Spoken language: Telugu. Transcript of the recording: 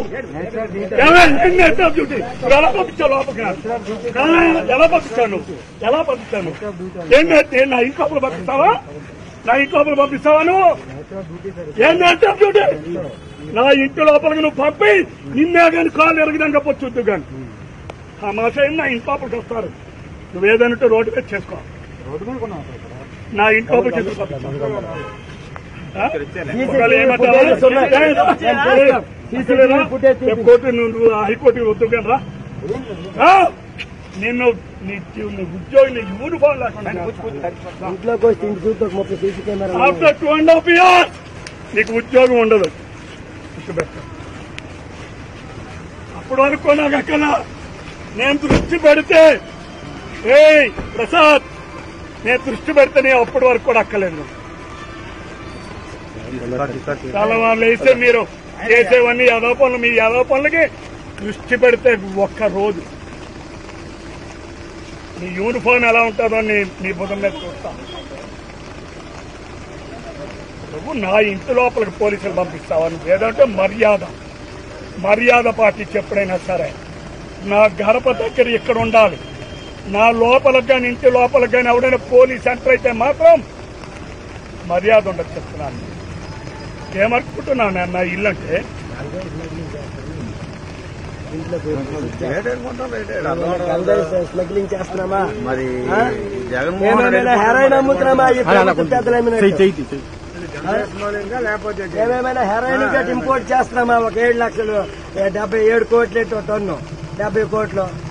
డ్యూటీ ఎలా పంపించావు లోపలికి ఆ, ఎలా పంపించాను ఎలా పంపించాను ఏంటంటే నా ఇంటి లోపల పంపిస్తావా నా ఇంటి లోపల పంపిస్తావా నువ్వు ఏంటంటే డ్యూటీ నా ఇంటి లోపలికి నువ్వు పంపి నిన్నే కానీ కాలు ఎరగదంగా పొచ్చుద్దు కానీ ఆ మాసేం నా ఇంటి లోపలికి వస్తారు నువ్వు ఏదంటే రోడ్డు మీద చేసుకో నా ఇంటి లోపలికి ఎందుకు పంపిస్తావు? ఆ? ఒకవేళ ఏమంటావా? తీసుకులేదా? రేపు కోర్టు నువ్వు హైకోర్టు వద్దు కానీ రా ఆ? నిన్ను నీ నీ ఉద్యోగి నీ యూనిఫామ్ లేకుండా ఇంట్లోకి వచ్చి ఇంటి చూస్తే ఒక ముప్పై CC camera after two and half year నీకు ఉద్యోగం ఉండదు గుర్తుపెట్టు. అప్పుడు వరకు నాకు అక్కడ నేను దృష్టి పెడితే ఏయ్ ప్రసాద్ నేను దృష్టి పెడితే నేను అప్పటి వరకు కూడా అక్కలేదు చాలా వాళ్ళు వేస్తే మీరు చేసేవన్నీ యాదవ పనులు మీ యాదవ పనులకి దృష్టి పెడితే ఒక్క రోజు నీ యూనిఫామ్ ఎలా ఉంటుందో నీ నీ బుధం మీద చూస్తాను నువ్వు నా ఇంటి లోపలికి పోలీసులు పంపిస్తావా నువ్వు ఏదంటే మర్యాద మర్యాద పాటించి ఎప్పుడైనా సరే నా గడప దగ్గర ఇక్కడ ఉండాలి నా లోపలికి కానీ ఇంటి లోపలికి కానీ ఎవడైనా పోలీస్ ఎంటర్ అయితే మాత్రం మర్యాద ఉండదు చెప్తున్నాను ఏమనుకుంటున్నాను నేను నా ఇల్లు అంటే స్మగ్లింగ్ చేస్తున్నామా మరి ఆ? జగన్మోహన్ రెడ్డి ఏమేమైనా హెరాయిన్ అమ్ముతున్నామా ఈ ప్రభుత్వ పెద్దలు అమ్మినట్టు? లేకపోతే ఏమేమైనా హెరాయిన్ గట్ ఇంపోర్ట్ చేస్తున్నామా ఒక ఏడు లక్షలు ఏ డెబ్బై ఏడు కోట్లు ఎట్టో టన్ను డెబ్బై కోట్లు